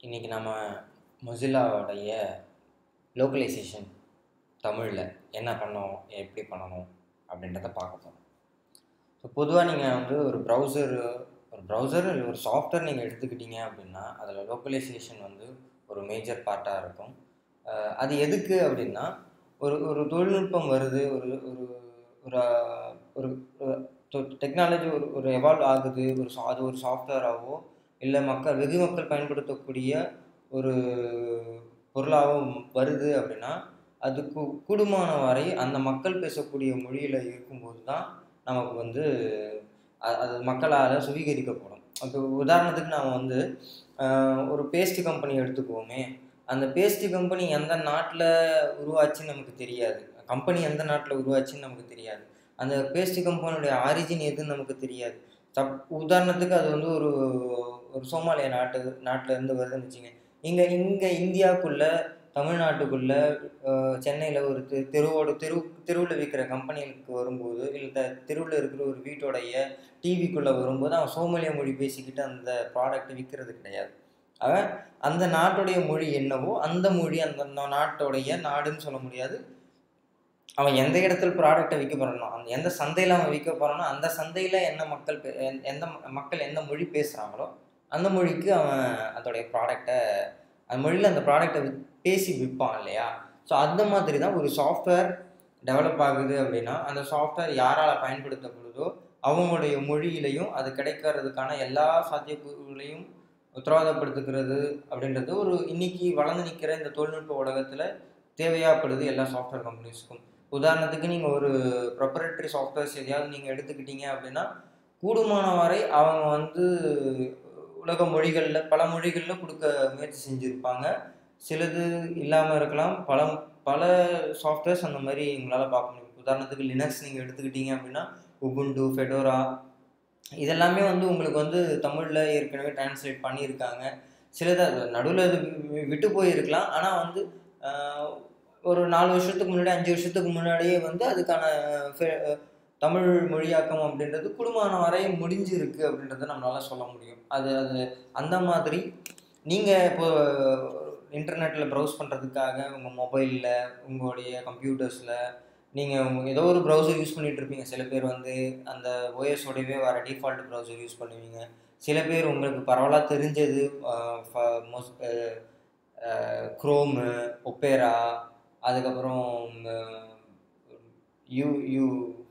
இன்றைக்கி நம்ம மொசில்லாவோடைய லோக்கலைசேஷன் தமிழில் என்ன பண்ணோம் எப்படி பண்ணணும் அப்படின்றத பார்க்க போகிறோம் ஸோ பொதுவாக நீங்கள் வந்து ஒரு ப்ரௌசர் ஒரு ப்ரௌசர் இல்லை ஒரு சாஃப்ட்வேர் நீங்கள் எடுத்துக்கிட்டீங்க அப்படின்னா அதில் லோக்கலைசேஷன் வந்து ஒரு மேஜர் பார்ட்டாக இருக்கும் அஹ் அது எதுக்கு அப்படின்னா ஒரு ஒரு தொழில்நுட்பம் வருது ஒரு ஒரு ஒரு ஒரு டெக்னாலஜி ஒரு ஒரு எவால்வ் ஆகுது ஒரு சா- அது ஒரு சாஃப்ட்வேராகவோ இல்லை மக்கள் வெகு மக்கள் பயன்படுத்தக்கூடிய ஒரு பொருளாகவும் வருது அப்படின்னா அதுக்கு கூடுமான வரை அந்த மக்கள் பேசக்கூடிய மொழியில் இருக்கும்போது தான் நமக்கு வந்து அ- அது மக்களால் சுவீகரிக்கப்படும் இப்போ உதாரணத்துக்கு நாம் வந்து ஆஹ், ஒரு பேஸ்ட் கம்பெனி எடுத்துக்குவோமே அந்த பேஸ்ட் கம்பெனி எந்த நாட்டில் உருவாச்சுன்னு நமக்கு தெரியாது கம்பெனி எந்த நாட்டில் உருவாச்சுன்னு நமக்கு தெரியாது அந்த பேஸ்ட் கம்பெனியுடைய ஆரிஜின் எதுன்னு நமக்கு தெரியாது சப் உதாரணத்துக்கு அது வந்து ஒரு ஒரு சோமாலியா நாட்டு நாட்டில் இருந்து வருதுன்னு வச்சுங்க இங்கே இங்கே இந்தியாவுக்குள்ள தமிழ்நாட்டுக்குள்ள சென்னையில் ஒரு தெ தெருவோட தெரு தெருவில் விற்கிற கம்பெனிகளுக்கு வரும்போது இல்லை தெருவில் இருக்கிற ஒரு வீட்டோடைய டிவிக்குள்ளே வரும்போது அவன் சோமாலியா மொழி பேசிக்கிட்டு அந்த ப்ராடக்ட்டை விற்கிறது கிடையாது அவன் அந்த நாட்டுடைய மொழி என்னவோ அந்த மொழி அந்த நா- நாட்டோடைய நாடுன்னு சொல்ல முடியாது அவன் எந்த இடத்துல ப்ராடக்டை விற்க போகிறானோ அந்த எந்த சந்தையில் அவன் விற்க போகிறானோ அந்த சந்தையில் என்ன மக்கள் பே- எந்த- எந்த ம- மக்கள் எந்த மொழி பேசுகிறாங்களோ அந்த மொழிக்கு அவன் அதோடைய ப்ராடக்டை அந்த மொழியில் அந்த ப்ராடக்டை பேசி விற்பான் இல்லையா ஸோ அந்த மாதிரி தான் ஒரு சாஃப்ட்வேர் டெவலப் ஆகுது அப்படின்னா அந்த சாஃப்ட்வேர் யாரால் பயன்படுத்தப்படுதோ அவங்களுடைய மொழியிலையும் அது கிடைக்கிறதுக்கான எல்லா சாத்தியக்கூறுகளையும் உத்தரவாதப்படுத்துகிறது அப்படின்றது ஒரு இன்னைக்கு வளர்ந்து நிற்கிற இந்த தொழில்நுட்ப உலகத்தில் தேவையாப்படுது எல்லா சாஃப்ட்வேர் கம்பெனிஸ்க்கும் உதாரணத்துக்கு நீங்கள் ஒரு ப்ரொப்பரேட்டரி சாஃப்ட்வேர்ஸ் எதையாவது நீங்கள் எடுத்துக்கிட்டீங்க அப்படின்னா கூடுமான வரை அவங்க வந்து உலக மொழிகளில் பல மொழிகளில் கொடுக்க முயற்சி செஞ்சுருப்பாங்க சிலது இல்லாமல் இருக்கலாம் பல பல சாஃப்ட்வேர்ஸ் அந்த மாதிரி உங்களால் பார்க்க முடியும் உதாரணத்துக்கு லினக்ஸ் நீங்கள் எடுத்துக்கிட்டீங்க அப்படின்னா உபுண்டு ஃபெடோரா இதெல்லாமே வந்து உங்களுக்கு வந்து தமிழில் ஏற்கனவே டிரான்ஸ்லேட் பண்ணியிருக்காங்க சிலது நடுவில் அது வி- விட்டு போயிருக்கலாம் ஆனால் வந்து ஆஹ், ஒரு நாலு வருஷத்துக்கு முன்னாடி அஞ்சு வருஷத்துக்கு முன்னாடியே வந்து அதுக்கான ஃபெ- தமிழ் மொழியாக்கம் அப்படின்றது குடும்பமான வரை முடிஞ்சிருக்கு அப்படின்றத நம்மளால சொல்ல முடியும் அது அது அந்த மாதிரி நீங்கள் இப்போ இன்டர்நெட்டில் ப்ரௌஸ் பண்ணுறதுக்காக உங்கள் மொபைலில் உங்களுடைய கம்ப்யூட்டர்ஸில் நீங்கள் ஏதோ ஒரு ப்ரௌசர் யூஸ் பண்ணிட்டு இருப்பீங்க சில பேர் வந்து அந்த ஓஎஸோடவே வர டிஃபால்ட் ப்ரௌசர் யூஸ் பண்ணுவீங்க சில பேர் உங்களுக்கு பரவலாக தெரிஞ்சது க்ரோமு ஒப்பேரா அதுக்கப்புறம் யூ யூ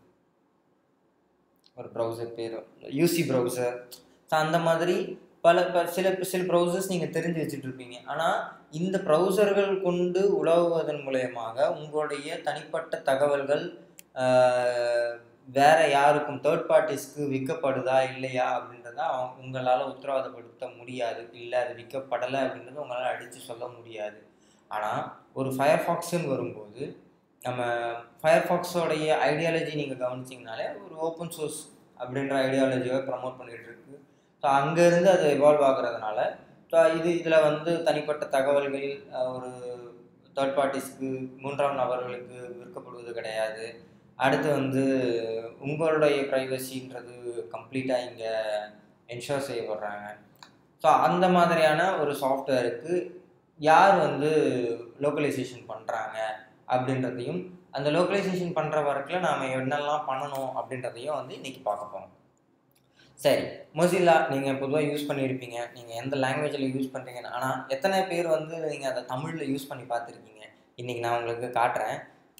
ஒரு ப்ரௌசர் பேர் யூசி ப்ரௌசர் ஸோ அந்த மாதிரி பல ப- சில சில ப்ரௌசர்ஸ் நீங்கள் தெரிஞ்சு வச்சுட்டு இருப்பீங்க ஆனால் இந்த ப்ரௌசர்கள் கொண்டு உலவுவதன் மூலயமாக உங்களுடைய தனிப்பட்ட தகவல்கள் ஆஹ், வேற யாருக்கும் தேர்ட் பார்ட்டிஸ்க்கு விற்கப்படுதா இல்லையா அப்படின்றத அவங்க உங்களால் உத்தரவாதப்படுத்த முடியாது இல்லை அது விற்கப்படலை அப்படின்றத உங்களால் அடித்து சொல்ல முடியாது ஆனால் ஒரு ஃபயர்ஃபாக்ஸ்ன்னு வரும்போது நம்ம ஃபயர்ஃபாக்ஸோடைய ஐடியாலஜி நீங்கள் கவனிச்சிங்கனாலே ஒரு ஓப்பன் சோர்ஸ் அப்படின்ற ஐடியாலஜியை ப்ரமோட் பண்ணிகிட்டு இருக்கு ஸோ அங்கேருந்து அது எவால்வ் ஆகுறதுனால ஸோ இது இதில் வந்து தனிப்பட்ட தகவல்கள் அஹ், ஒரு தேர்ட் பார்ட்டிஸ்க்கு மூன்றாம் நபர்களுக்கு விற்கப்படுவது கிடையாது அடுத்து வந்து உங்களுடைய ப்ரைவசின்றது கம்ப்ளீட்டாக இங்கே என்ஷோர் செய்யப்படுறாங்க ஸோ அந்த மாதிரியான ஒரு சாஃப்ட்வேருக்கு யார் வந்து லோக்கலைசேஷன் பண்ணுறாங்க அப்படின்றதையும் அந்த லோக்கலைசேஷன் பண்ணுற ஒர்க்கில் நாம் என்னெல்லாம் பண்ணணும் அப்படின்றதையும் வந்து இன்றைக்கி பார்க்க போகிறோம் சரி மொசில்லா நீங்கள் பொதுவாக யூஸ் பண்ணியிருப்பீங்க நீங்கள் எந்த லாங்குவேஜில் யூஸ் பண்ணுறீங்க ஆனால் எத்தனை பேர் வந்து நீங்கள் அதை தமிழில் யூஸ் பண்ணி பார்த்துருக்கீங்க இன்றைக்கி நான் உங்களுக்கு காட்டுறேன்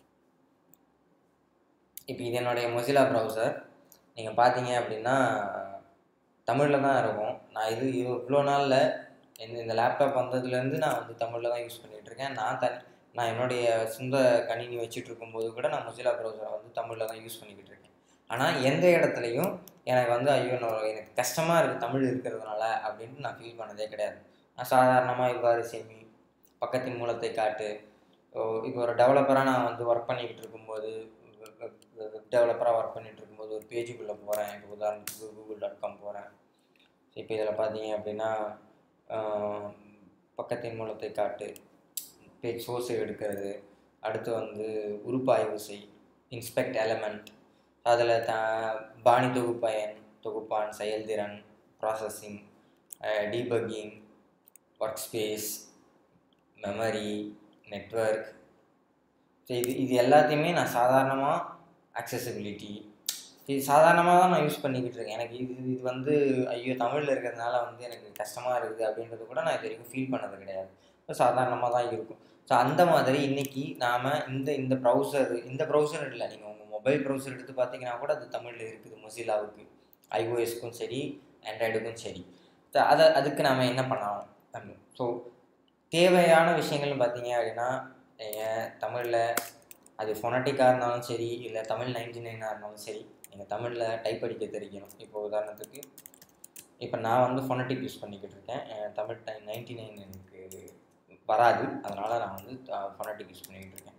இப்போ இது என்னுடைய மொசிலா ப்ரௌசர் நீங்கள் பார்த்தீங்க அப்படின்னா தமிழில் தான் இருக்கும் நான் இது இவ்வளோ நாளில் இந்த இந்த லேப்டாப் வந்ததுலேருந்து நான் வந்து தமிழில் தான் யூஸ் பண்ணிகிட்டு இருக்கேன் நான் தனி நான் என்னுடைய சொந்த கணினி வச்சுட்டு இருக்கும்போது கூட நான் மொசிலா ப்ரௌசரை வந்து தமிழில் தான் யூஸ் பண்ணிக்கிட்டு இருக்கேன் ஆனால் எந்த இடத்துலையும் எனக்கு வந்து ஐயோ நான் எனக்கு கஷ்டமாக இருக்குது தமிழ் இருக்கிறதுனால அப்படின்ட்டு நான் ஃபீல் பண்ணதே கிடையாது நான் சாதாரணமாக இவ்வாறு செமி பக்கத்தின் மூலத்தை காட்டு ஓ, இப்போ ஒரு டெவலப்பராக நான் வந்து ஒர்க் பண்ணிக்கிட்டு இருக்கும்போது வெப் டெவலப்பராக ஒர்க் பண்ணிட்டு இருக்கும்போது ஒரு பேஜுக்குள்ளே போகிறேன் இப்போ உதாரணத்துக்கு கூகுள் டாட் காம் போகிறேன் இப்போ இதில் பார்த்தீங்க அப்படின்னா ஆஹ், பக்கத்தின் மூலத்தை காட்டு பேஜ் சோர்ஸை எடுக்கிறது அடுத்து வந்து உருப்பாய்வு செய் இன்ஸ்பெக்ட் எலமெண்ட் அதில் த பாணி தொகுப்பயன் தொகுப்பான் செயல்திறன் processing debugging work space memory network so இது இது எல்லாத்தையுமே நான் சாதாரணமாக அக்சசிபிலிட்டி இது சாதாரணமாக தான் நான் யூஸ் பண்ணிக்கிட்டு இருக்கேன் எனக்கு இது இது வந்து ஐயோ தமிழில் இருக்கிறதுனால வந்து எனக்கு கஷ்டமாக இருக்குது அப்படின்றது கூட நான் இது வரைக்கும் ஃபீல் பண்ணது கிடையாது ஸோ சாதாரணமாக தான் இருக்கும் ஸோ அந்த மாதிரி இன்றைக்கி நாம் இந்த இந்த ப்ரௌசர் இந்த ப்ரௌசர் இல்லை நீங்கள் உங்கள் மொபைல் ப்ரௌசர் எடுத்து பார்த்தீங்கன்னா கூட அது தமிழில் இருக்குது மொசிலாவுக்கு ஐஓஎஸ்க்கும் சரி ஆண்ட்ராய்டுக்கும் சரி ஸோ அதை அதுக்கு நாம் என்ன பண்ணலாம் ஸோ தேவையான விஷயங்கள்னு பார்த்தீங்க அப்படின்னா நீங்கள் தமிழில் அது ஃபொனட்டிக்காக இருந்தாலும் சரி இல்லை தமிழ் நைன்டி நைனாக இருந்தாலும் சரி நீங்கள் தமிழில் டைப் அடிக்க தெரிக்கணும் இப்போ உதாரணத்துக்கு இப்போ நான் வந்து ஃபொனட்டிக் யூஸ் பண்ணிக்கிட்டு இருக்கேன் என் தமிழ் டை நைன்டி நைன் எனக்கு வராது அதனால் நான் வந்து ஃபொனட்டிக் யூஸ் பண்ணிக்கிட்டு இருக்கேன்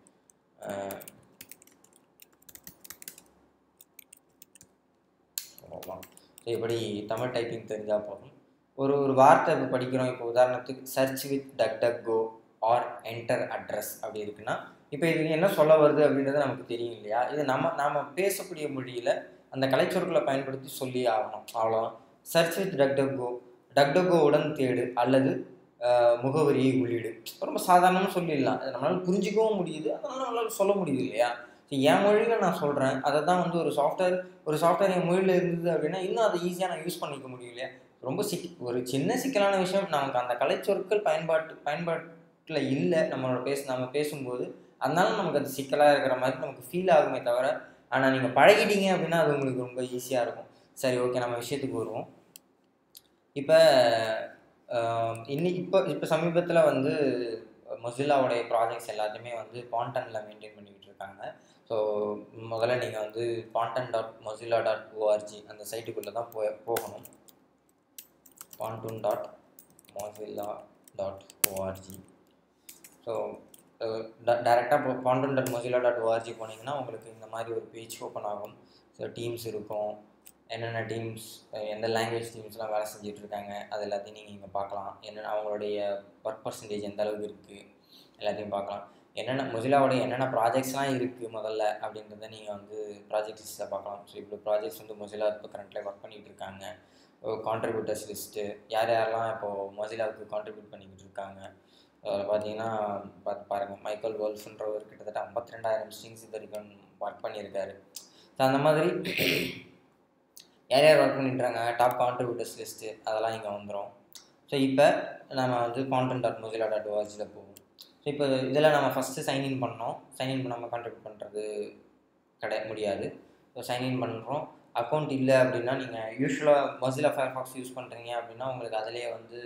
அவ்வளோதான் ஸோ இப்படி தமிழ் டைப்பிங் தெரிஞ்சால் போதும் ஒரு ஒரு வார்த்தை இப்போ படிக்கிறோம் இப்போ உதாரணத்துக்கு search with DuckDuckGo or enter address அப்படி இருக்குன்னா இப்போ இது என்ன சொல்ல வருது அப்படின்றது நமக்கு தெரியும் இல்லையா இது நம்ம நாம் பேசக்கூடிய மொழியில் அந்த கலைச்சொற்களை பயன்படுத்தி சொல்லி ஆகணும் அவ்வளோதான் சர்ச் வித் டக் டக் கோ டக் டக் கோவுடன் தேடு அல்லது முகவரியை உள்ளிடு ரொம்ப சாதாரணமாக சொல்லிடலாம் அது நம்மளால் புரிஞ்சிக்கவும் முடியுது அதனால் நம்மளால் சொல்ல முடியுது இல்லையா என் மொழியில் நான் சொல்கிறேன் அதை தான் வந்து ஒரு சாஃப்ட்வேர் ஒரு சாஃப்ட்வேர் என் மொழியில் இருந்தது அப்படின்னா இன்னும் அதை ஈஸியாக நான் யூஸ் பண்ணிக்க முடியும் இல்லையா ரொம்ப சிக் ஒரு சின்ன சிக்கலான விஷயம் நமக்கு அந்த கலைச்சொற்கள் பயன்பாட்டு பயன்பாட்டில் இல்லை நம்மளோட பேச நம்ம பேசும்போது அதனால நமக்கு அது சிக்கலாக இருக்கிற மாதிரி நமக்கு ஃபீல் ஆகுமே தவிர ஆனால் நீங்கள் பழகிட்டீங்க அப்படின்னா அது உங்களுக்கு ரொம்ப ஈஸியாக இருக்கும் சரி ஓகே நம்ம விஷயத்துக்கு வருவோம் இப்போ இன்னைக்கு இப்போ இப்போ சமீபத்தில் வந்து மொசில்லாவுடைய ப்ராஜெக்ட்ஸ் எல்லாத்தையுமே வந்து பாண்டனில் மெயின்டைன் பண்ணிக்கிட்டு இருக்காங்க ஸோ முதல்ல நீங்கள் வந்து Pontoon dot Mozilla dot ORG அந்த சைட்டுக்குள்ளே தான் போ போகணும் Pontoon dot Mozilla dot ORG so டேரெக்டாக Pontoon dot Mozilla dot ORG போனீங்கன்னா உங்களுக்கு இந்த மாதிரி ஒரு பேஜ் ஓப்பன் ஆகும் ஸோ டீம்ஸ் இருக்கும் என்னென்ன டீம்ஸ் எந்த லாங்குவேஜ் டீம்ஸ்லாம் வேலை செஞ்சிட்ருக்காங்க அது எல்லாத்தையும் நீங்கள் இங்கே பார்க்கலாம் என்னென்ன அவங்களுடைய ஒர்க் பர்சன்டேஜ் எந்த அளவுக்கு இருக்குது எல்லாத்தையும் பார்க்கலாம் என்னென்ன மொசிலாவோடைய என்னென்ன ப்ராஜெக்ட்ஸ்லாம் இருக்குது முதல்ல அப்படின்றத நீங்கள் வந்து ப்ராஜெக்ட் லிஸ்ட்டில் பார்க்கலாம் ஸோ இப்போ ப்ராஜெக்ட்ஸ் வந்து மொசிலா இப்போ கரண்ட்டில் ஒர்க் பண்ணிகிட்டு இருக்காங்க கான்ட்ரிபியூட்டர்ஸ் லிஸ்ட்டு யார் யாரெல்லாம் இப்போது மொசிலாவுக்கு கான்ட்ரிபியூட் பண்ணிக்கிட்டு இருக்காங்க அதில் பார்த்தீங்கன்னா பார்த்து பாருங்கள் மைக்கேல் வேல்ஃப்ன்றவர் கிட்டத்தட்ட ஐம்பத்தி ரெண்டாயிரம் ஸ்ட்ரிங்ஸ் இது வரைக்கும் ஒர்க் பண்ணியிருக்காரு ஸோ அந்த மாதிரி யார் யார் ஒர்க் பண்ணிட்டுறாங்க டாப் கான்ட்ரிபியூட்டர்ஸ் லிஸ்ட்டு அதெல்லாம் இங்கே வந்துடும் ஸோ இப்போ நம்ம வந்து கான்டென்ட் டாட் மொசிலா டாட் ஓஆர்ஜியில் போவோம் ஸோ இப்போ இதில் நம்ம ஃபஸ்ட்டு சைன்இன் பண்ணோம் சைன்இன் பண்ணாமல் கான்ட்ரிபியூட் பண்ணுறது கிடை முடியாது ஸோ சைன்இன் பண்ணுறோம் அக்கௌண்ட் இல்லை அப்படின்னா நீங்கள் யூஸ்வலாக மொசிலா ஃபயர்ஃபாக்ஸ் யூஸ் பண்ணுறீங்க அப்படின்னா உங்களுக்கு அதிலே வந்து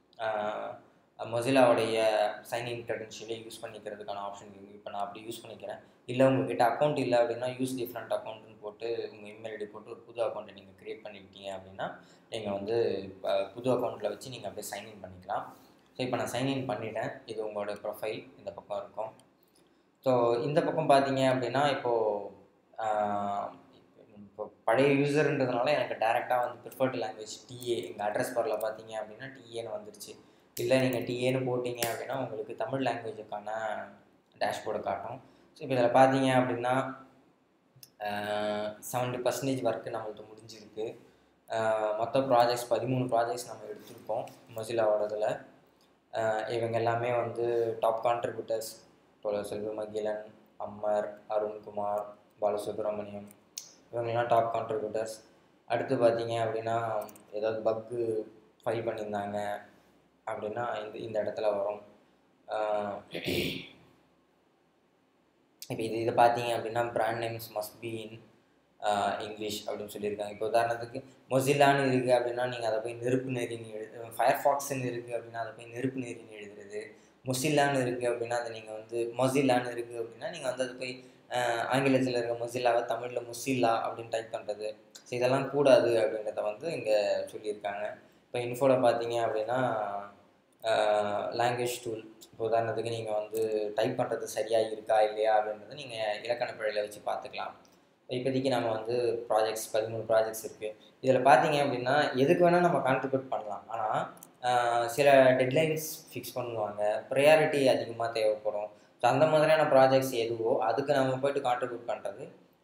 மொசிலாவுடைய சைன்இன் க்ரெடென்ஷியலே யூஸ் பண்ணிக்கிறதுக்கான ஆப்ஷன் இருக்குது இப்போ நான் அப்படி யூஸ் பண்ணிக்கிறேன் இல்லை உங்ககிட்ட அக்கௌண்ட் இல்லை அப்படின்னா யூஸ் டிஃப்ரெண்ட் அக்கௌண்ட்னு போட்டு உங்கள் இமெயில் ஐடி போட்டு ஒரு புது அக்கௌண்ட்டை நீங்கள் க்ரியேட் பண்ணிக்கிட்டீங்க அப்படின்னா நீங்கள் வந்து புது அக்கௌண்ட்டில் வச்சு நீங்கள் அப்படியே சைன்இன் பண்ணிக்கலாம் ஸோ இப்போ நான் சைன்இன் பண்ணிட்டேன் இது உங்களோட ப்ரொஃபைல் இந்த பக்கம் இருக்கும் ஸோ இந்த பக்கம் பார்த்தீங்க அப்படின்னா இப்போது இப்போ பழைய யூசர்ன்றதுனால எனக்கு டேரெக்டாக வந்து ப்ரிஃபர்டு லாங்குவேஜ் டிஏ எங்கள் அட்ரஸ் பாரில் பார்த்தீங்க அப்படின்னா டிஏன்னு வந்துருச்சு இல்லை நீங்கள் டிஏன்னு போட்டிங்க அப்படின்னா உங்களுக்கு தமிழ் லாங்குவேஜுக்கான டேஷ்போர்டு காட்டும் ஸோ இப்போ இதில் பார்த்தீங்க அப்படின்னா செவன்ட்டி பர்சன்டேஜ் ஒர்க்கு நம்மள்ட்ட முடிஞ்சிருக்கு மொத்த ப்ராஜெக்ட்ஸ் பதிமூணு ப்ராஜெக்ட்ஸ் நம்ம எடுத்திருக்கோம் மொசிலாவோடதில் இவங்க எல்லாமே வந்து டாப் கான்ட்ரிபியூட்டர்ஸ் இப்போ செல்வ மகிலன் அம்மர் அருண்குமார் பாலசுப்ரமணியம் இவங்கெல்லாம் டாப் கான்ட்ரிபியூட்டர்ஸ் அடுத்து பார்த்தீங்க அப்படின்னா ஏதாவது பக்கு ஃபைல் பண்ணியிருந்தாங்க அப்படின்னா இந்த இந்த இடத்துல வரும் இப்போ இது இதை பார்த்தீங்க அப்படின்னா brand names must be in English அப்படின்னு சொல்லியிருக்காங்க இப்போ உதாரணத்துக்கு மொசிலான்னு இருக்குது அப்படின்னா நீங்கள் அதை போய் நெருப்பு நெறின்னு எழுது ஃபயர் ஃபாக்ஸ்ன்னு இருக்குது அப்படின்னா அதை போய் நெருப்பு நெறின்னு எழுதுறது மொசிலான்னு இருக்குது அப்படின்னா அதை நீங்கள் வந்து மொசிலான்னு இருக்குது அப்படின்னா நீங்கள் வந்து அதை போய் ஆங்கிலத்தில் இருக்க மொசிலாவை தமிழில் முசில்லா அப்படின்னு டைப் பண்ணுறது ஸோ இதெல்லாம் கூடாது அப்படின்றத வந்து இங்கே சொல்லியிருக்காங்க இப்போ இன்ஃபோவில் பார்த்தீங்க அப்படின்னா லாங்குவேஜ் டூல் இப்போ உதாரணத்துக்கு நீங்கள் வந்து டைப் பண்ணுறது சரியாக இருக்கா இல்லையா அப்படின்றத நீங்கள் இலக்கண பிழையில் வச்சு பார்த்துக்கலாம் இப்போதைக்கு நம்ம வந்து ப்ராஜெக்ட்ஸ் பதிமூணு ப்ராஜெக்ட்ஸ் இருக்குது இதில் பார்த்தீங்க அப்படின்னா எதுக்கு வேணால் நம்ம கான்ட்ரிபியூட் பண்ணலாம் ஆனால் சில டெட்லைன்ஸ் ஃபிக்ஸ் பண்ணுவாங்க ப்ரையாரிட்டி அதிகமாக தேவைப்படும் ஸோ அந்த மாதிரியான ப்ராஜெக்ட்ஸ் எதுவோ அதுக்கு நம்ம போய்ட்டு கான்ட்ரிபியூட் பண்ணுறது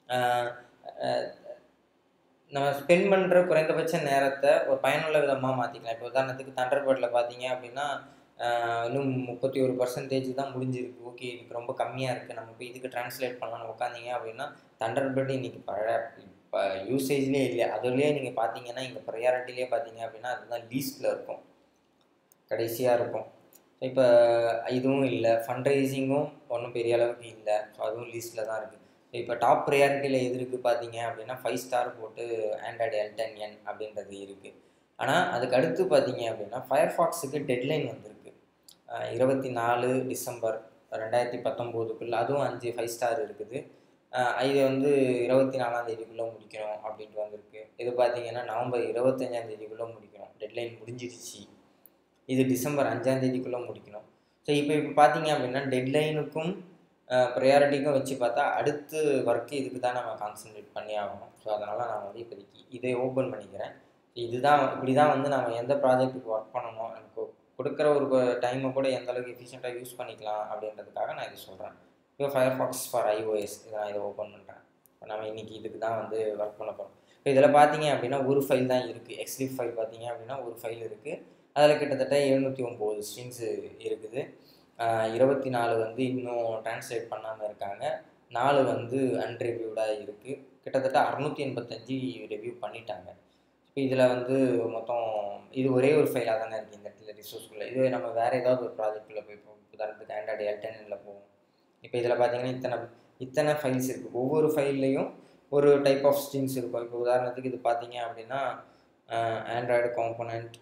நம்ம ஸ்பெண்ட் பண்ணுற குறைந்தபட்ச நேரத்தை ஒரு பயனுள்ள விதமாக மாற்றிக்கலாம் இப்போ உதாரணத்துக்கு தண்டர்பர்டில் பார்த்தீங்க அப்படின்னா ஆஹ் இன்னும் முப்பத்தி ஒரு பர்சன்டேஜ் தான் முடிஞ்சிருக்கு ஓகே இதுக்கு ரொம்ப கம்மியாக இருக்குது நம்ம போய் இதுக்கு ட்ரான்ஸ்லேட் பண்ணலாம்னு உட்காந்தீங்க அப்படின்னா தண்டர்பர்ட் இன்னைக்கு பழ இப்போ யூசேஜ்லேயே இல்லை அதுலேயே நீங்கள் பார்த்தீங்கன்னா இங்கே ப்ரையாரிட்டிலே பார்த்தீங்க அப்படின்னா அதுதான் லீஸ்ட்டில் இருக்கும் கடைசியாக இருக்கும் இப்போ இதுவும் இல்லை ஃபண்ட் ரைசிங்கும் ஒன்றும் பெரிய அளவுக்கு இல்லை ஸோ அதுவும் லீஸ்ட்டில் தான் இருக்குது இப்போ டாப் ப்ரையாரிட்டியில் எது இருக்குது பார்த்தீங்க அப்படின்னா ஃபைவ் ஸ்டார் போட்டு ஆண்ட்ராய்டு எல் டென் என் அப்படின்றது இருக்குது ஆனால் அதுக்கு அடுத்து பார்த்தீங்க அப்படின்னா ஃபயர்ஃபாக்ஸுக்கு டெட்லைன் வந்திருக்கு அஹ் இருபத்தி நாலு டிசம்பர் ரெண்டாயிரத்தி பத்தொம்போதுக்குள்ளே அதுவும் அஞ்சு ஃபைவ் ஸ்டார் இருக்குது அஹ் இது வந்து இருபத்தி நாலாம் தேதிக்குள்ளே முடிக்கணும் அப்படின்ட்டு வந்திருக்கு இது பார்த்தீங்கன்னா நவம்பர் இருபத்தஞ்சாம் தேதிக்குள்ளே முடிக்கணும் டெட்லைன் முடிஞ்சிருச்சு இது டிசம்பர் அஞ்சாம் தேதிக்குள்ளே முடிக்கணும் ஸோ இப்போ இப்போ பார்த்தீங்க அப்படின்னா டெட்லைனுக்கும் ப்ரையாரிட்டிக்கும் வச்சு பார்த்தா அடுத்து ஒர்க்கு இதுக்கு தான் நம்ம கான்சென்ட்ரேட் பண்ணி ஆகணும் ஸோ அதனால் நான் வந்து இப்போதைக்கு இதை ஓப்பன் பண்ணிக்கிறேன் இதுதான் இப்படி தான் வந்து நம்ம எந்த ப்ராஜெக்ட்டுக்கு ஒர்க் பண்ணணும் எனக்கு கொடுக்குற ஒரு டைமை கூட எந்த அளவுக்கு எஃபிஷியண்ட்டாக யூஸ் பண்ணிக்கலாம் அப்படின்றதுக்காக நான் இது சொல்கிறேன் இப்போ ஃபயர்ஃபாக்ஸ் ஃபார் ஐஓஎஸ் இதை நான் இதை ஓப்பன் பண்ணுறேன் இப்போ நம்ம இன்றைக்கி இதுக்கு தான் வந்து ஒர்க் பண்ண போகிறோம் இப்போ இதில் பார்த்தீங்க அப்படின்னா ஒரு ஃபைல் தான் இருக்குது எக்ஸ்லிப் ஃபைல் பார்த்தீங்க அப்படின்னா ஒரு ஃபைல் இருக்குது அதில் கிட்டத்தட்ட எழுநூற்றி ஒம்பது ஸ்ட்ரிங்ஸு இருக்குது இருபத்தி நாலு வந்து இன்னும் ட்ரான்ஸ்லேட் பண்ணாமல் இருக்காங்க நாலு வந்து அன்ரிவ்யூடாக இருக்குது கிட்டத்தட்ட அறநூற்றி எண்பத்தஞ்சு ரிவ்யூ பண்ணிட்டாங்க இப்போ இதில் வந்து மொத்தம் இது ஒரே ஒரு ஃபைலாக தானே இருக்குது இந்த இடத்துல ரிசோர்ஸ்குள்ளே இதுவே நம்ம வேறு ஏதாவது ஒரு ப்ராஜெக்டில் போய் இப்போ உதாரணத்துக்கு ஆண்ட்ராய்டு எல்டெனில் போவோம் இப்போ இதில் பார்த்தீங்கன்னா இத்தனை இத்தனை ஃபைல்ஸ் இருக்குது ஒவ்வொரு ஃபைல்லையும் ஒரு டைப் ஆஃப் ஸ்ட்ரிங்ஸ் இருக்கும் இப்போ உதாரணத்துக்கு இது பார்த்தீங்க அப்படின்னா ஆண்ட்ராய்டு காம்போனண்ட்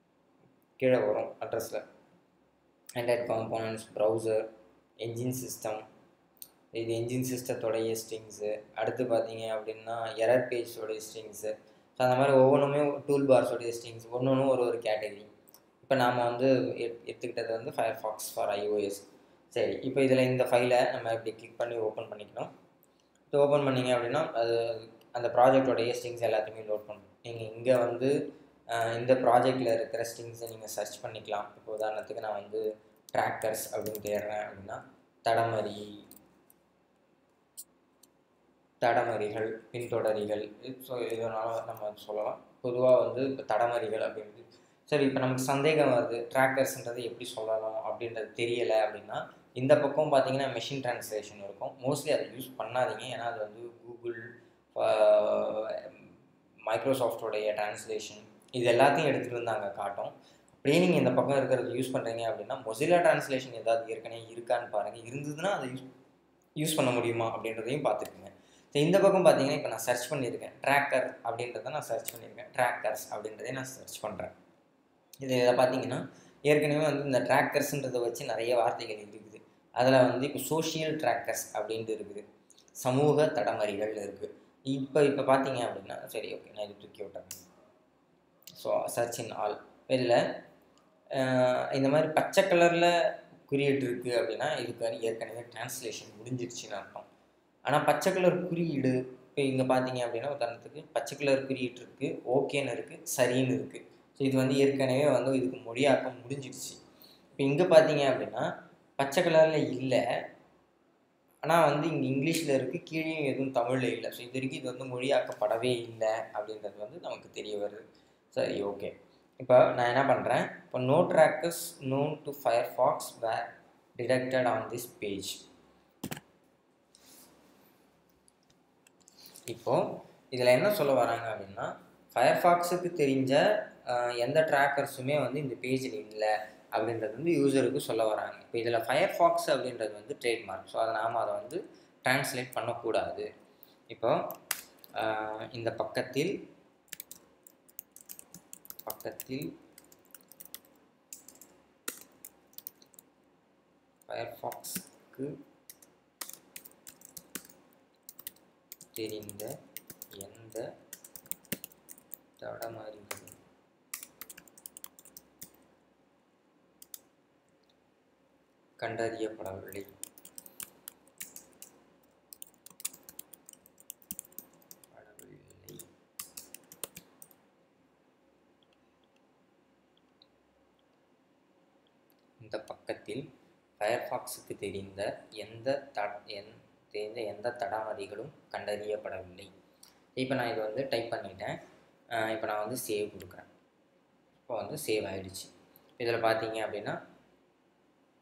கீழே வரும் அட்ரஸில் Android components browser engine system இது என்ஜின் சிஸ்டத்தோடைய ஸ்ட்ரிங்ஸு அடுத்து பார்த்தீங்க அப்படின்னா எரர் பேஜோடைய ஸ்ட்ரிங்ஸு ஸோ அந்த மாதிரி ஒவ்வொன்றுமே டூல் பார்ஸோடைய ஸ்ட்ரிங்ஸ் ஒன்று ஒன்று ஒரு ஒரு கேட்டகரி இப்போ நாம் வந்து எட் எடுத்துக்கிட்டது வந்து ஃபயர் ஃபாக்ஸ் ஃபார் ஐஓஎஸ் சரி இப்போ இதில் இந்த ஃபைலை நம்ம இப்படி கிளிக் பண்ணி ஓப்பன் பண்ணிக்கணும் இது ஓப்பன் பண்ணிங்க அப்படின்னா அது அந்த ப்ராஜெக்டோடைய ஸ்ட்ரிங்ஸ் எல்லாத்தையுமே லோட் பண்ணணும் நீங்கள் இங்கே வந்து இந்த ப்ராஜெக்டில் இருக்கிற ஸ்ட்ரிங்ஸை நீங்கள் சர்ச் பண்ணிக்கலாம் இப்போ உதாரணத்துக்கு நான் வந்து ட்ராக்கர்ஸ் அப்படின்னு தேடுறேன் அப்படின்னா தடமறி தடமறிகள் பின்தொடரிகள் ஸோ இதனால நம்ம சொல்லலாம் பொதுவாக வந்து இப்போ தடமறிகள் அப்படின்றது சரி இப்போ நமக்கு சந்தேகம் வருது ட்ராக்கர்ஸ்ன்றது எப்படி சொல்லலாம் அப்படின்றது தெரியலை அப்படின்னா இந்த பக்கம் பார்த்தீங்கன்னா மெஷின் ட்ரான்ஸ்லேஷன் இருக்கும் மோஸ்ட்லி அதை யூஸ் பண்ணாதீங்க ஏன்னா அது வந்து கூகுள் மைக்ரோசாஃப்டோடைய ட்ரான்ஸ்லேஷன் இது எல்லாத்தையும் எடுத்துகிட்டு வந்து அங்கே காட்டும் அப்படியே நீங்கள் இந்த பக்கம் இருக்கிறது யூஸ் பண்ணுறீங்க அப்படின்னா மொசிலா ட்ரான்ஸ்லேஷன் ஏதாவது ஏற்கனவே இருக்கான்னு பாருங்கள் இருந்ததுன்னா அதை யூஸ் யூஸ் பண்ண முடியுமா அப்படின்றதையும் பார்த்துக்குங்க ஸோ இந்த பக்கம் பார்த்தீங்கன்னா இப்போ நான் சர்ச் பண்ணியிருக்கேன் ட்ராக்கர் அப்படின்றத நான் சர்ச் பண்ணியிருக்கேன் ட்ராக்கர்ஸ் அப்படின்றதே நான் சர்ச் பண்ணுறேன் இது இதை பார்த்தீங்கன்னா ஏற்கனவே வந்து இந்த ட்ராக்கர்ஸ்ன்றதை வச்சு நிறைய வார்த்தைகள் இருக்குது அதில் வந்து இப்போ சோஷியல் ட்ராக்கர்ஸ் அப்படின்ட்டு இருக்குது சமூக தடமறிகள் இருக்குது இப்போ இப்போ பார்த்தீங்க அப்படின்னா சரி ஓகே நான் இது தூக்கி விட்டேன் ஸோ சர்ச் இன் ஆல் இதில் இந்த மாதிரி பச்சை கலரில் குறியீடு இருக்குது அப்படின்னா இதுக்கு ஏற்கனவே டிரான்ஸ்லேஷன் முடிஞ்சிருச்சுன்னு அர்த்தம் ஆனால் பச்சை கலர் குறியீடு இப்போ இங்கே பார்த்தீங்க அப்படின்னா உதாரணத்துக்கு பச்சை கலர் குறியீடு இருக்குது ஓகேன்னு இருக்குது சரின்னு இருக்குது ஸோ இது வந்து ஏற்கனவே வந்து இதுக்கு மொழியாக்கம் முடிஞ்சிடுச்சு இப்போ இங்கே பார்த்தீங்க அப்படின்னா பச்சை கலரில் இல்லை ஆனால் வந்து இங்கே இங்கிலீஷில் இருக்குது கீழேயும் எதுவும் தமிழில் இல்லை ஸோ இது வரைக்கும் இது வந்து மொழியாக்கப்படவே இல்லை அப்படின்றது வந்து நமக்கு தெரிய வருது சரி ஓகே இப்போ நான் என்ன பண்ணுறேன் இப்போ no trackers known to Firefox were detected on this page இப்போது இதில் என்ன சொல்ல வராங்க அப்படின்னா ஃபயர்ஃபாக்ஸுக்கு தெரிஞ்ச எந்த ட்ராக்கர்ஸுமே வந்து இந்த பேஜில் இல்லை அப்படின்றது வந்து யூசருக்கு சொல்ல வராங்க இப்போ இதில் ஃபயர்ஃபாக்ஸ் அப்படின்றது வந்து ட்ரேட்மார்க் ஸோ அதை நாம் அதை வந்து டிரான்ஸ்லேட் பண்ணக்கூடாது இப்போ இந்த பக்கத்தில் பக்கத்தில் ஃபயர்ஃபாக்ஸ்க்கு தெரிந்த எந்த தடமாறிகளும் கண்டறியப்படவில்லை படவில்லை இந்த பக்கத்தில் ஃபயர்ஃபாக்ஸுக்கு தெரிந்த எந்த த எந் தெரிந்த எந்த தடாமதிகளும் கண்டறியப்படவில்லை இப்போ நான் இதை வந்து டைப் பண்ணிட்டேன் இப்போ நான் வந்து சேவ் கொடுக்குறேன் இப்போ வந்து சேவ் ஆகிடுச்சு இதில் பார்த்தீங்க அப்படின்னா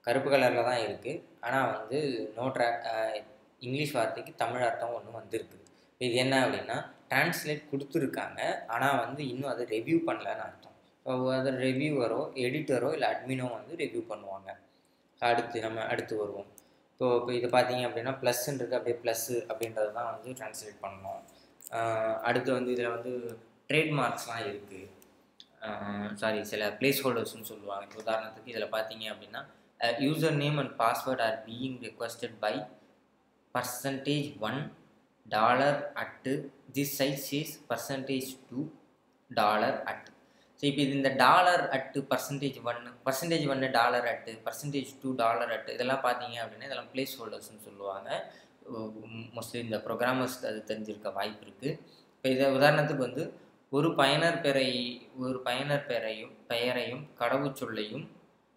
கருப்பு கலரில் தான் இருக்குது ஆனால் வந்து நோ ட்ரா இங்கிலீஷ் வார்த்தைக்கு தமிழ் அர்த்தம் ஒன்று வந்திருக்கு இது என்ன அப்படின்னா டிரான்ஸ்லேட் கொடுத்துருக்காங்க ஆனால் வந்து இன்னும் அதை ரெவ்யூ பண்ணலன்னு அர்த்தம் ஸோ அதை ரெவ்யூவரோ எடிட்டரோ இல்லை அட்மினோ வந்து ரெவ்யூ பண்ணுவாங்க அடுத்து நம்ம அடுத்து வருவோம் இப்போ இப்போ இது பார்த்தீங்க அப்படின்னா ப்ளஸ்ன்றது அப்படியே ப்ளஸ்ஸு அப்படின்றது தான் வந்து ட்ரான்ஸ்லேட் பண்ணணும் ஆஹ் அடுத்து வந்து இதில் வந்து ட்ரேட்மார்க்ஸ்லாம் இருக்குது சாரி சில பிளேஸ் ஹோல்டர்ஸ்னு சொல்லுவாங்க இப்போ உதாரணத்துக்கு இதில் பார்த்தீங்க அப்படின்னா user name and password are being requested by percentage one dollar at this size is percentage two dollar at so இப்போ இது இந்த டாலர் அட்டு பர்சன்டேஜ் ஒன்று பர்சன்டேஜ் ஒன்று dollar at percentage two dollar at இதெல்லாம் பார்த்தீங்க அப்படின்னா இதெல்லாம் பிளேஸ் ஹோல்டர்ஸ்னு சொல்லுவாங்க மோஸ்ட்லி இந்த ப்ரோக்ராமர்ஸ்க்கு அது தெரிஞ்சிருக்க வாய்ப்பு இருக்குது இப்போ இதை உதாரணத்துக்கு வந்து ஒரு பயனர் பெயரை ஒரு பயனர் பெயரையும் பெயரையும் கடவுச்சொல்லையும்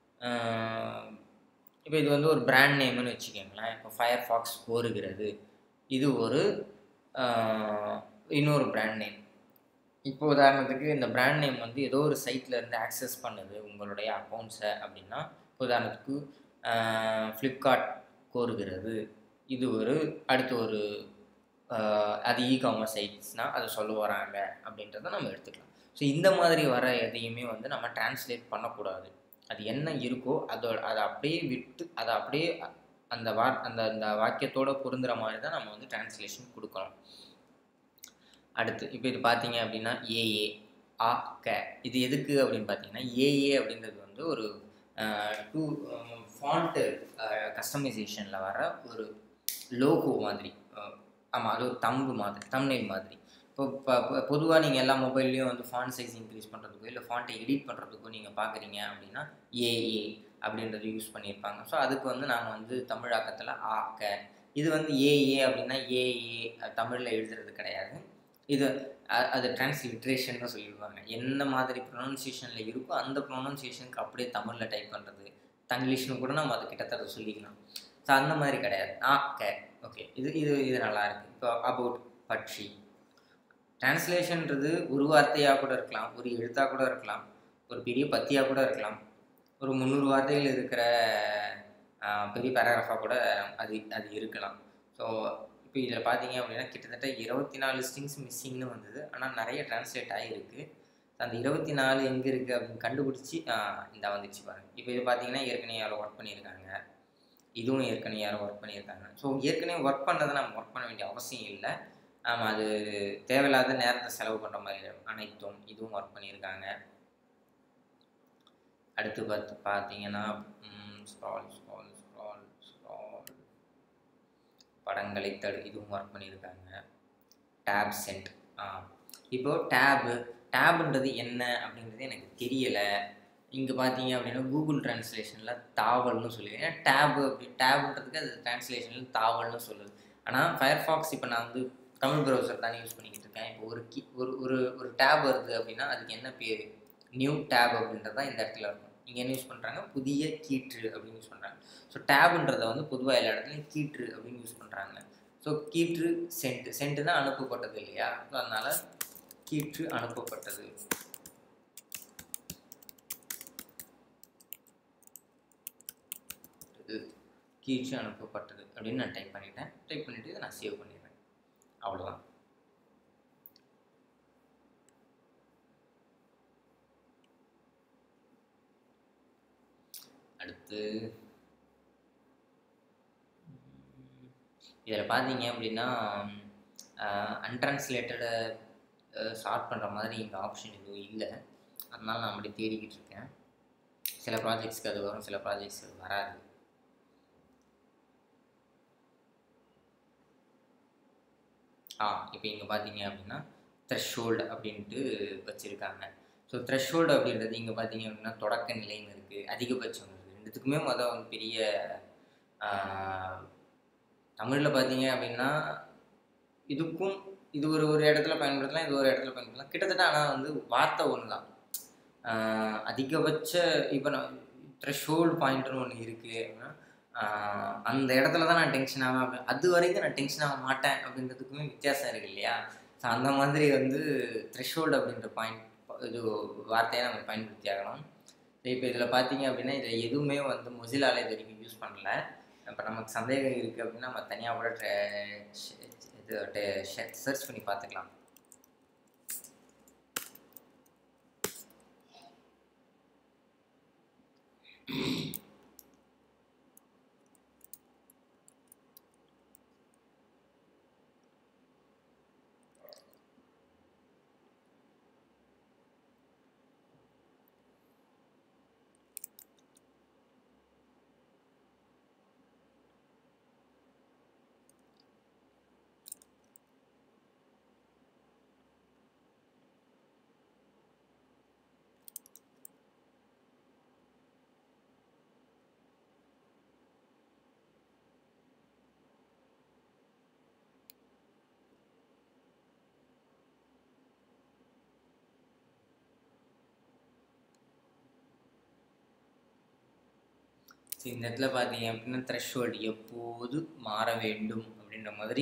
இப்போ இது வந்து ஒரு பிராண்ட் நேம்னு வச்சுக்கோங்களேன் இப்போ ஃபயர் ஃபாக்ஸ் கோருகிறது இது ஒரு ஆஹ், இன்னொரு பிராண்ட் நேம் இப்போ உதாரணத்துக்கு இந்த பிராண்ட் நேம் வந்து ஏதோ ஒரு சைட்ல இருந்து ஆக்சஸ் பண்ணுது உங்களுடைய அக்கௌண்ட்ஸை அப்படின்னா இப்போ உதாரணத்துக்கு ஃப்ளிப்கார்ட் கோருகிறது இது ஒரு அடுத்து ஒரு ஆஹ், அது இ காமர்ஸ் சைட்ஸ்னால் அதை சொல்ல வராங்க அப்படின்றத நம்ம எடுத்துக்கலாம் ஸோ இந்த மாதிரி வர எதையுமே வந்து நம்ம டிரான்ஸ்லேட் பண்ணக்கூடாது அது என்ன இருக்கோ அதோட அதை அப்படியே விட்டு அதை அப்படியே அ- அந்த வா அந்த அந்த வாக்கியத்தோட பொருந்துற மாதிரி தான் நம்ம வந்து டிரான்ஸ்லேஷன் கொடுக்கணும் அடுத்து இப்போ இது பார்த்தீங்க அப்படின்னா ஏஏ ஆ க இது எதுக்கு அப்படின்னு பார்த்தீங்கன்னா ஏஏ அப்படின்றது வந்து ஒரு டூ ஃபாண்ட்டு கஸ்டமைசேஷனில் வர ஒரு லோகோ மாதிரி ஆமாம் அது ஒரு தம்பு மாதிரி தம்ப்நெயில் மாதிரி இப்போ இப்போ பொதுவாக நீங்கள் எல்லா மொபைல்லையும் வந்து ஃபாண்ட் சைஸ் இன்க்ரீஸ் பண்ணுறதுக்கோ இல்லை ஃபாண்ட்டை எடிட் பண்ணுறதுக்கோ நீங்கள் பார்க்குறீங்க அப்படின்னா ஏஏ அப்படின்றது யூஸ் பண்ணியிருப்பாங்க ஸோ அதுக்கு வந்து நாங்கள் வந்து தமிழாக்கத்தில் ஆ க இது வந்து ஏஏ அப்படின்னா ஏஏ தமிழில் எழுதுறது கிடையாது இது அ- அது டிரான்ஸ்லிட்ரேஷன் சொல்லிடுவாங்க என்ன மாதிரி ப்ரொனன்சியேஷனில் இருக்கோ அந்த ப்ரொனன்சியேஷனுக்கு அப்படியே தமிழில் டைப் பண்ணுறது தங்கிலீஷ்னு கூட நம்ம அது கிட்டத்தட்ட சொல்லிக்கலாம் ஸோ அந்த மாதிரி கிடையாது ஆ க ஓகே இது இது இது நல்லா இருக்கு இப்போ அபவுட் பட்சி டிரான்ஸ்லேஷன்ன்றது ஒரு வார்த்தையாக கூட இருக்கலாம் ஒரு எழுத்தாக கூட இருக்கலாம் ஒரு பெரிய பத்தியாக கூட இருக்கலாம் ஒரு முந்நூறு வார்த்தைகள் இருக்கிற ஆஹ், பெரிய பேராகிராஃபாக கூட அது அது இருக்கலாம் ஸோ இப்போ இதில் பார்த்தீங்க அப்படின்னா கிட்டத்தட்ட இருபத்தி நாலு லிஸ்டிங்ஸ் மிஸ்ஸிங்னு வந்தது ஆனால் நிறைய டிரான்ஸ்லேட் ஆகிருக்கு அந்த இருபத்தி நாலு எங்கே இருக்குது அப்படின்னு கண்டுபிடிச்சி இந்த வந்துச்சு பாருங்க இப்போ இது பார்த்தீங்கன்னா ஏற்கனவே யாரோ ஒர்க் பண்ணியிருக்காங்க இதுவும் ஏற்கனவே யாரோ ஒர்க் பண்ணியிருக்காங்க ஸோ ஏற்கனவே ஒர்க் பண்ணதை நம்ம ஒர்க் பண்ண வேண்டிய அவசியம் இல்லை ஆமாம் அது தேவையில்லாத நேரத்தை செலவு பண்ணுற மாதிரி அனைத்தும் இதுவும் ஒர்க் பண்ணியிருக்காங்க அடுத்து பார்த்து பார்த்தீங்கன்னா ஸ்க்ரால் ஸ்க்ரால் ஸ்க்ரால் ஸ்க்ரால் படங்களை தடு இதுவும் ஒர்க் பண்ணியிருக்காங்க டேப் சென்ட் ஆ இப்போ டேபு டேபுன்றது என்ன அப்படின்றது எனக்கு தெரியலை இங்கே பார்த்தீங்க அப்படின்னா கூகுள் ட்ரான்ஸ்லேஷனில் தாவல்னு சொல்லுது ஏன்னா டேபு அப்படி டேபுன்றதுக்கு அது ட்ரான்ஸ்லேஷனில் தாவல்னு சொல்லுது ஆனால் ஃபயர்ஃபாக்ஸ் இப்போ நான் வந்து தமிழ் ப்ரௌசர் தானே யூஸ் பண்ணிக்கிட்டு இருக்கேன் இப்போ ஒரு கி ஒரு ஒரு ஒரு டேப் வருது அப்படின்னா அதுக்கு என்ன பேர் நியூ டேப் அப்படின்றது தான் இந்த இடத்துல இருக்கும் இங்கே என்ன யூஸ் பண்ணுறாங்க புதிய கீற்று அப்படின்னு யூஸ் பண்ணுறாங்க ஸோ டேபுன்றதை வந்து பொதுவாக எல்லா இடத்துலையும் கீற்று அப்படின்னு யூஸ் பண்ணுறாங்க ஸோ கீற்று சென்ட் சென்ட் தான் அனுப்பப்பட்டது இல்லையா ஸோ அதனால் கீற்று அனுப்பப்பட்டது இது கீற்று அனுப்பப்பட்டது அப்படின்னு நான் டைப் பண்ணிட்டேன் டைப் பண்ணிவிட்டு இதை நான் சேவ் பண்ணிடுறேன் அவ்வளோதான் அடுத்து இதில் பார்த்தீங்க அப்படின்னா அன்ட்ரான்ஸ்லேட்டடை ஸ்டார்ட் பண்ணுற மாதிரி இங்கே ஆப்ஷன் எதுவும் இல்லை அதனால நான் அப்படி தேடிக்கிட்டு இருக்கேன் சில ப்ராஜெக்ட்ஸ்க்கு அது வரும் சில ப்ராஜெக்ட்ஸ்க்கு அது வராது ஆ இப்போ இங்கே பார்த்தீங்க அப்படின்னா த்ரெஷ்ஹோல்டு அப்படின்ட்டு வச்சுருக்காங்க ஸோ த்ரெஷ்ஹோல்டு அப்படின்றது இங்கே பார்த்தீங்க அப்படின்னா தொடக்க நிலைன்னு இருக்குது அதிகபட்சம் இருக்குது ரெண்டுத்துக்குமே மொதல் வந்து பெரிய தமிழில் பார்த்தீங்க அப்படின்னா இதுக்கும் இது ஒரு ஒரு இடத்துல பயன்படுத்தலாம் இது ஒரு இடத்துல பயன்படுத்தலாம் கிட்டத்தட்ட ஆனால் வந்து வார்த்தை ஒன்று தான் ஆஹ் அதிகபட்ச இப்போ நான் த்ரெஷ்ஹோல்டு பாயிண்ட்னு ஒன்று இருக்குது அப்படின்னா ஆஹ் அந்த இடத்துல தான் நான் டென்ஷன் ஆவேன் அப்படி அது வரைக்கும் நான் டென்ஷன் ஆக மாட்டேன் அப்படின்றதுக்குமே வித்தியாசம் இருக்கு இல்லையா ஸோ அந்த மாதிரி வந்து த்ரெஷ்ஹோல்டு அப்படின்ற பாயிண்ட் இது வார்த்தையை நம்ம பயன்படுத்தி ஆகலாம் இப்போ இதில் பார்த்தீங்க அப்படின்னா இதில் எதுவுமே வந்து மொசிலால இது வரைக்கும் யூஸ் பண்ணல இப்போ நமக்கு சந்தேகம் இருக்குது அப்படின்னா நம்ம தனியாக கூட ட்ர- இது சர்ச் பண்ணி பார்த்துக்கலாம் ஸோ இந்த இடத்துல பார்த்தீங்க அப்படின்னா த்ரெஷ்ஹோல்டு எப்போது மாற வேண்டும் அப்படின்ற மாதிரி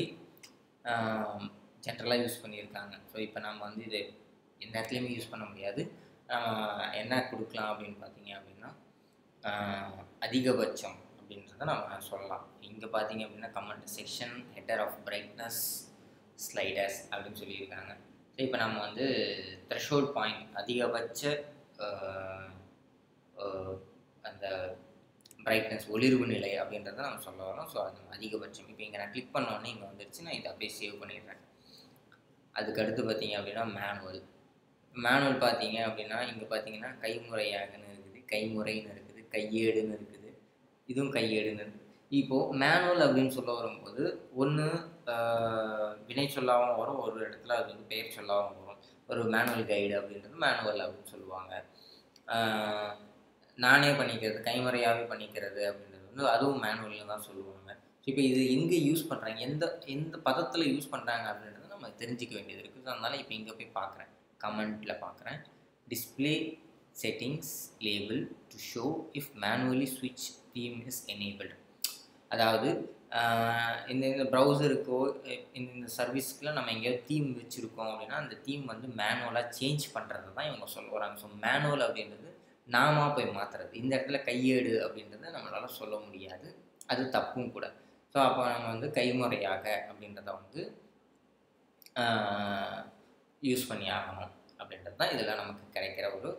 ஜென்ரலாக யூஸ் பண்ணியிருக்காங்க ஸோ இப்போ நம்ம வந்து இது எந்த இடத்துலையுமே யூஸ் பண்ண முடியாது நம்ம என்ன கொடுக்கலாம் அப்படின்னு பார்த்தீங்க அப்படின்னா ஆஹ், அதிகபட்சம் அப்படின்றத நம்ம சொல்லலாம் இங்கே பார்த்தீங்க அப்படின்னா comment section header of brightness sliders அப்படின்னு சொல்லியிருக்காங்க ஸோ இப்போ நம்ம வந்து த்ரெஷ்ஹோல்ட் பாயிண்ட் அதிகபட்ச ஆஹ், ஆஹ், அந்த பிரைட்னஸ் ஒளிர்வு நிலை அப்படின்றத நம்ம சொல்ல வரோம் ஸோ அது அதிகபட்சம் இப்போ இங்கே நான் கிளிக் பண்ணோன்னே இங்கே வந்துருச்சு நான் இதை அப்படியே சேவ் பண்ணிடுறேன் அதுக்கு அடுத்து பார்த்தீங்க அப்படின்னா மேனுவல் மேனுவல் பார்த்தீங்க அப்படின்னா இங்கே பார்த்தீங்கன்னா கைமுறையாகன்னு இருக்குது கைமுறைன்னு இருக்குது கையேடுன்னு இருக்குது இதுவும் கையேடுன்னு இருக்குது இப்போது மேனுவல் அப்படின்னு சொல்ல வரும்போது ஒன்று வினை சொல்லாகவும் வரும் ஒரு இடத்துல அது வந்து பெயர் சொல்லாகவும் வரும் ஒரு மேனுவல் கைடு அப்படின்றது மேனுவல் அப்படின்னு சொல்லுவாங்க ஆஹ் நானே பண்ணிக்கிறது கைமுறையாகவே பண்ணிக்கிறது அப்படின்றது வந்து அதுவும் மேனுவலில் தான் சொல்லுவாங்க இப்போ இது எங்கே யூஸ் பண்ணுறாங்க எந்த எந்த பதத்தில் யூஸ் பண்ணுறாங்க அப்படின்றத நம்ம தெரிஞ்சுக்க வேண்டியது இருக்குது ஸோ அதனால் இப்போ இங்கே போய் பார்க்குறேன் கமெண்ட்டில் பார்க்குறேன் display settings label to show if manually ஸ்விட்ச் தீம் இஸ் எனேபிள்டு அதாவது ஆஹ் இந்த இந்த ப்ரௌசருக்கோ இந்த இந்த சர்வீஸ்க்குலாம் நம்ம எங்கேயாவது தீம் வச்சுருக்கோம் அப்படின்னா அந்த தீம் வந்து மேனுவலாக சேஞ்ச் பண்ணுறது தான் இவங்க சொல்ல வராங்க ஸோ மேனுவல் அப்படின்றது நாம போய் மாற்றுறது இந்த இடத்துல கையேடு அப்படின்றத நம்மளால் சொல்ல முடியாது அது தப்பும் கூட ஸோ அப்போ நம்ம வந்து கைமுறையாக அப்படின்றத வந்து யூஸ் பண்ணி ஆகணும் அப்படின்றது தான் இதில் நமக்கு கிடைக்கிற ஒரு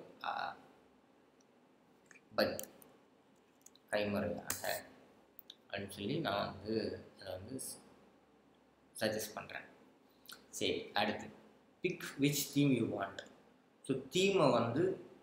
பதில் கைமுறையாக அப்படின்னு சொல்லி நான் வந்து அதை வந்து சஜஸ்ட் பண்ணுறேன் சரி அடுத்து pick which theme you want so தீமை வந்து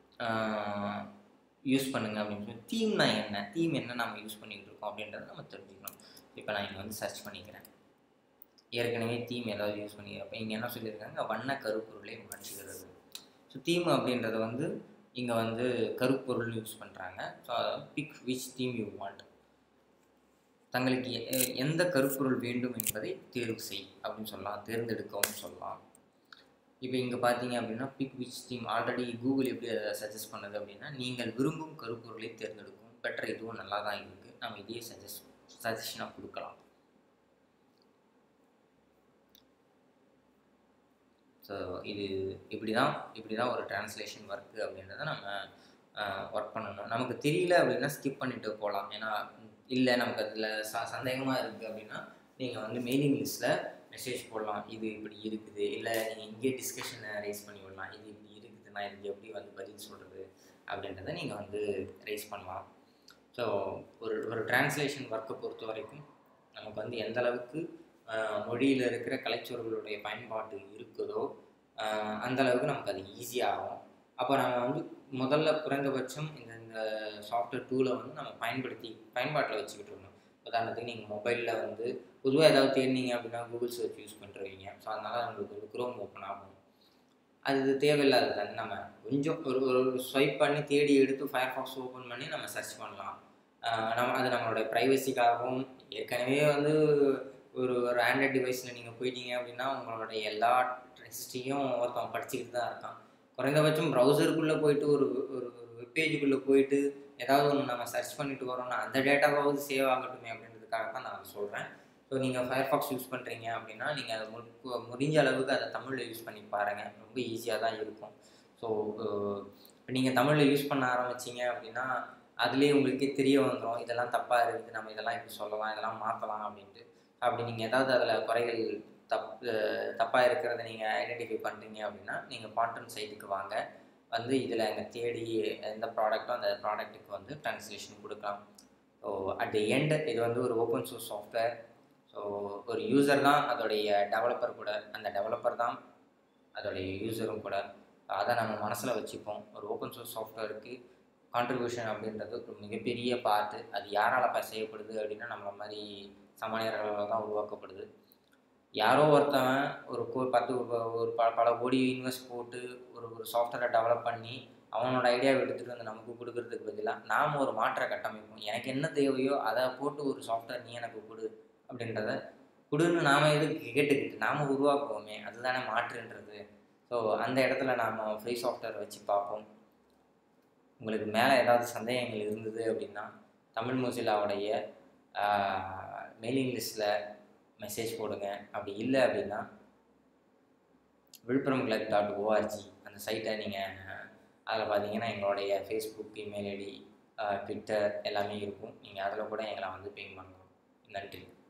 யூஸ் பண்ணுங்க அப்படின்னு சொல்லி தீம்னா என்ன தீம் என்ன நம்ம யூஸ் பண்ணிகிட்டு இருக்கோம் அப்படின்றத நம்ம தெரிஞ்சுக்கணும் இப்போ நான் இங்கே வந்து சர்ச் பண்ணிக்கிறேன் ஏற்கனவே தீம் ஏதாவது யூஸ் பண்ணிக்கிறப்ப இங்கே என்ன சொல்லியிருக்காங்க வண்ண கருப்பொருளை மாற்றுகிறது ஸோ தீம் அப்படின்றத வந்து இங்கே வந்து கருப்பொருள் யூஸ் பண்ணுறாங்க so pick which theme you want தங்களுக்கு எ- எந்த கருப்பொருள் வேண்டும் என்பதை தேர்வு செய் அப்படின்னு சொல்லலாம் தேர்ந்தெடுக்கவும் சொல்லலாம் இப்போ இங்கே பார்த்தீங்க அப்படின்னா pick which theme already Google எப்படி அதை சஜஸ்ட் பண்ணுது அப்படின்னா நீங்கள் விரும்பும் கருப்பொருளை தேர்ந்தெடுக்கும் பெற்ற இதுவும் நல்லா தான் இருக்குது நம்ம இதையே சஜஸ்ட் சஜஷனாக கொடுக்கலாம் ஸோ இது இப்படி தான் இப்படி தான் ஒரு டிரான்ஸ்லேஷன் ஒர்க்கு அப்படின்றத நம்ம ஒர்க் பண்ணணும் நமக்கு தெரியல அப்படின்னா ஸ்கிப் பண்ணிட்டு போகலாம் ஏன்னா இல்லை நமக்கு அதில் ச சந்தேகமாக இருக்குது அப்படின்னா நீங்கள் வந்து மெயிலிங் லிஸ்ட்டில் மெசேஜ் போடலாம் இது இப்படி இருக்குது இல்லை நீங்கள் இங்கே டிஸ்கஷனை ரைஸ் பண்ணி விடலாம் இது இப்படி இருக்குது நான் இதுக்கு எப்படி வந்து பதில் சொல்கிறது அப்படின்றத நீங்கள் வந்து ரைஸ் பண்ணலாம் ஸோ ஒரு ஒரு டிரான்ஸ்லேஷன் ஒர்க்கை பொறுத்த வரைக்கும் நமக்கு வந்து எந்த அளவுக்கு மொழியில் இருக்கிற கலைச்சொற்களுடைய பயன்பாடு இருக்குதோ ஆஹ் அந்த அளவுக்கு நமக்கு அது ஈஸியாகும் அப்போ நம்ம வந்து முதல்ல குறைந்தபட்சம் இந்த இந்த சாஃப்ட்வேர் டூலை வந்து நம்ம பயன்படுத்தி பயன்பாட்டில் வச்சுக்கிட்டு இருக்கணும் உதாரணத்துக்கு நீங்கள் மொபைலில் வந்து பொதுவாக ஏதாவது தேடினீங்க அப்படின்னா கூகுள் சர்ச் யூஸ் பண்ணுறீங்க ஸோ அதனால் நம்மளுக்கு வந்து குரோம் ஓப்பன் ஆகும் அது தேவையில்லாத தானே நம்ம கொஞ்சம் ஒரு ஒரு ஸ்வைப் பண்ணி தேடி எடுத்து ஃபயர்ஃபாக்ஸ் ஓப்பன் பண்ணி நம்ம சர்ச் பண்ணலாம் ஆஹ் நம்ம அது நம்மளுடைய ப்ரைவசிக்காகவும் ஏற்கனவே வந்து ஒரு ஒரு ஆண்ட்ராய்ட் டிவைஸில் நீங்கள் போயிட்டீங்க அப்படின்னா உங்களுடைய எல்லா ஹிஸ்ட்ரியும் ஒருத்தவன் படிச்சுக்கிட்டு தான் இருக்கான் குறைந்தபட்சம் ப்ரௌசருக்குள்ளே போயிட்டு ஒரு ஒரு வெப்பேஜுக்குள்ளே போயிட்டு ஏதாவது ஒன்று நம்ம சர்ச் பண்ணிட்டு வரோம்னா அந்த டேட்டாவாவது சேவ் ஆகட்டுமே அப்படின்றதுக்காக தான் நான் சொல்கிறேன் ஸோ நீங்கள் ஃபயர்ஃபாக்ஸ் யூஸ் பண்ணுறீங்க அப்படின்னா நீங்கள் அதை மு- முடிஞ்ச அளவுக்கு அதை தமிழில் யூஸ் பண்ணி பாருங்கள் ரொம்ப ஈஸியாக தான் இருக்கும் ஸோ இப்போ நீங்கள் தமிழில் யூஸ் பண்ண ஆரம்பிச்சீங்க அப்படின்னா அதுலேயே உங்களுக்கே தெரிய வந்துடும் இதெல்லாம் தப்பாக இருக்குது நம்ம இதெல்லாம் இப்படி சொல்லலாம் இதெல்லாம் மாற்றலாம் அப்படின்ட்டு அப்படி நீங்கள் ஏதாவது அதில் குறைகள் தப்பு தப்பாக இருக்கிறத நீங்கள் ஐடென்டிஃபை பண்ணுறீங்க அப்படின்னா நீங்கள் பாண்டன் சைட்டுக்கு வாங்க வந்து இதில் எங்கள் தேடி எந்த ப்ராடக்ட்டோ அந்த ப்ராடக்ட்டுக்கு வந்து ட்ரான்ஸ்லேஷன் கொடுக்கலாம் ஸோ அட் தி எண்ட் இது வந்து ஒரு ஓப்பன் சோர்ஸ் சாஃப்ட்வேர் ஸோ ஒரு யூசர் தான் அதோடைய டெவலப்பர் கூட அந்த டெவலப்பர் தான் அதோடைய யூசரும் கூட அதை நம்ம மனசில் வச்சுப்போம் ஒரு ஓப்பன் சோர்ஸ் சாஃப்ட்வேருக்கு கான்ட்ரிபியூஷன் அப்படின்றது ஒரு மிகப்பெரிய பார்ட்டு அது யாரால் ப செய்யப்படுது அப்படின்னா நம்மள மாதிரி சாமானியர்களால் தான் உருவாக்கப்படுது யாரோ ஒருத்தவன் ஒரு கோ- பத்து ஒரு- ஒரு ப பல கோடி இன்வெஸ்ட் போட்டு ஒரு ஒரு சாஃப்ட்வேரை டெவலப் பண்ணி அவனோட ஐடியாவை எடுத்துகிட்டு வந்து நமக்கு கொடுக்கறதுக்கு பதிலாக நாம் ஒரு மாற்றை கட்டமைப்போம் எனக்கு என்ன தேவையோ அதை போட்டு ஒரு சாஃப்ட்வேர் நீ எனக்கு கொடு அப்படின்றத கொடுன்னு நாம் எதுக்கு கேட்டுக்கிட்டு நாம் உருவாக்குவோமே அதுதானே மாற்றுன்றது ஸோ அந்த இடத்துல நாம் ஃப்ரீ சாஃப்ட்வேர் வச்சு பார்ப்போம் உங்களுக்கு மேலே ஏதாவது சந்தேகங்கள் இருந்தது அப்படின்னா தமிழ் மொசிலாவுடைய மெயிலிங் லிஸ்ட்டில் மெசேஜ் போடுங்க அப்படி இல்லை அப்படின்னா விழுப்புரம் கிளப் டாட் ஓஆர்ஜி அந்த சைட்டை நீங்கள் அதில் பார்த்தீங்கன்னா எங்களுடைய ஃபேஸ்புக் இமெயில் ஐடி ட்விட்டர் எல்லாமே இருக்கும் நீங்கள் அதில் கூட எங்களை வந்து பே பண்ணலாம் நன்றி